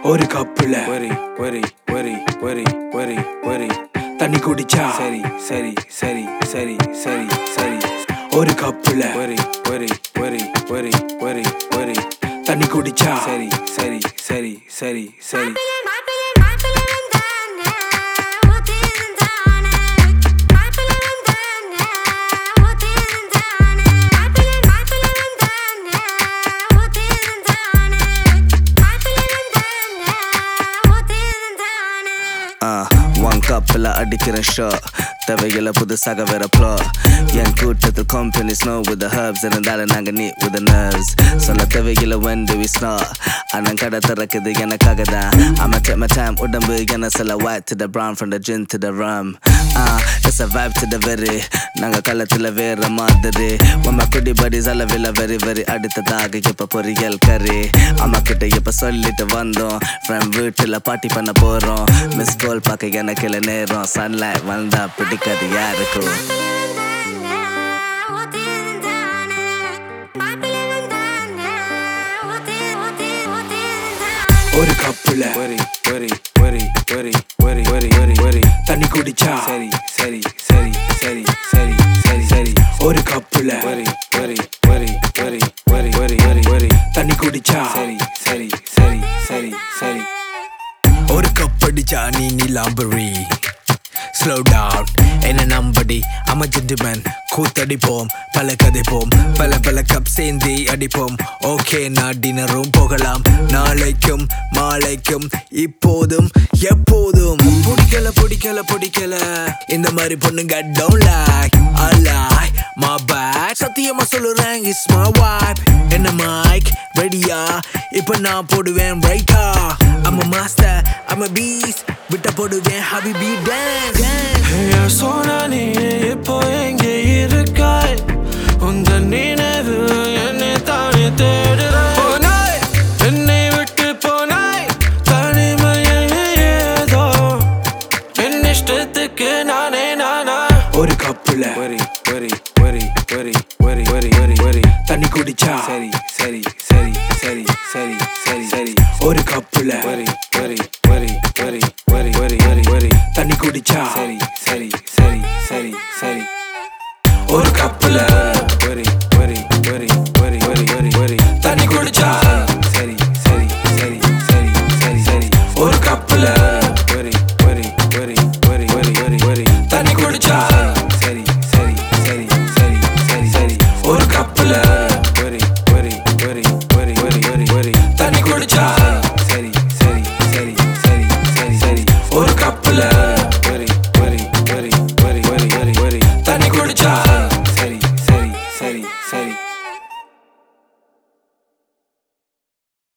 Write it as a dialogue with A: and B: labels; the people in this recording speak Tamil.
A: ஒரு கப்புல
B: ஒரி ஒரி ஒரி ஒரி ஒரி ஒரி
A: தண்ணி குடிச்சா
B: சரி சரி சரி சரி சரி சரி
A: ஒரு கப்புல
B: ஒரி ஒரி ஒரி ஒரி ஒரி ஒரி
A: தண்ணி குடிச்சா
B: சரி சரி சரி சரி சரி
C: ஒன் கப்பில் அடிக்கிறேன் ஷோ தேவையில்ல புதுசாக வேற ப்ளோ என் கூட்டத்தில் கம்பெனி ஸ்னோ வித் ஹர்ப்ஸ் இருந்தாலும் நாங்கள் நீ வித் நர்வ்ஸ் சொல்ல தேவையில்ல when do we snore அண்ணன் கடை திறக்குது எனக்காக தான் I'ma take my time உடம்பு என்ன சொல்ல white to the brown from the gin to the rum uh, it's a vibe to the very நாங்க களத்துல வேற மாதிரி உம்ம குடி buddies அளவில் வெரி வெரி அடுத்ததாக இப்ப பொரியல் கறி அம்மா கிட்ட இப்ப சொல்லிட்டு வந்தோம் ஃப்ரெண்ட் வீட்டுல பார்ட்டி பண்ண போறோம் மிஸ் கால் பார்க்க எனக்கு இல்ல நேரம் சன்லைட் வந்தா பிடிக்காது யாருக்கும்
A: ஒரு கப்புல
B: ஒரி ஒரி ஒரி ஒரி ஒரி ஒரி ஒரி ஒரி
A: தண்ணி குடிச்சா
B: சரி சரி சரி சரி சரி சரி சரி
A: ஒரு கப்புல
B: ஒரி ஒரி ஒரி ஒரி ஒரி ஒரி ஒரி ஒரி
A: தண்ணி குடிச்சா
B: சரி சரி சரி சரி சரி
A: ஒரு கப் அடிச்சா நீ நீலாம்பரி ஸ்லோ டவுன் என்ன நம்படி அம ஜென்டிமேன் கூத்தடிப்போம் பல கதைப்போம் பல பல கப் சேர்ந்து அடிப்போம் ஓகே நான் டின்னரும் போகலாம் நாளைக்கும் மாலைக்கும் இப்போதும் எப்போதும் பிடிக்கல பிடிக்கல பிடிக்கல இந்த மாதிரி பொண்ணுங்க down like I like my bad சத்தியமா சொல்லுறேன் இஸ் my wife என்ன மைக் ரெடியா இப்ப நான் போடுவேன் ரைட்டா I'm a master I'm a beast விட்ட போடுவேன் ஹபிபி டான்ஸ்
D: சொன்ன நீ இப்போ எங்கே இருக்காய் உந்த நினைவு என்னை தானே தேடுறாய் போனாய் என்னை விட்டு போனாய் தனிமையில் ஏதோ என் இஷ்டத்துக்கு நானே நானா
A: ஒரு கப்புல
B: ஒரி ஒரி ஒரி ஒரி ஒரி ஒரி ஒரி ஒரி
A: தண்ணி குடிச்சா
B: சரி சரி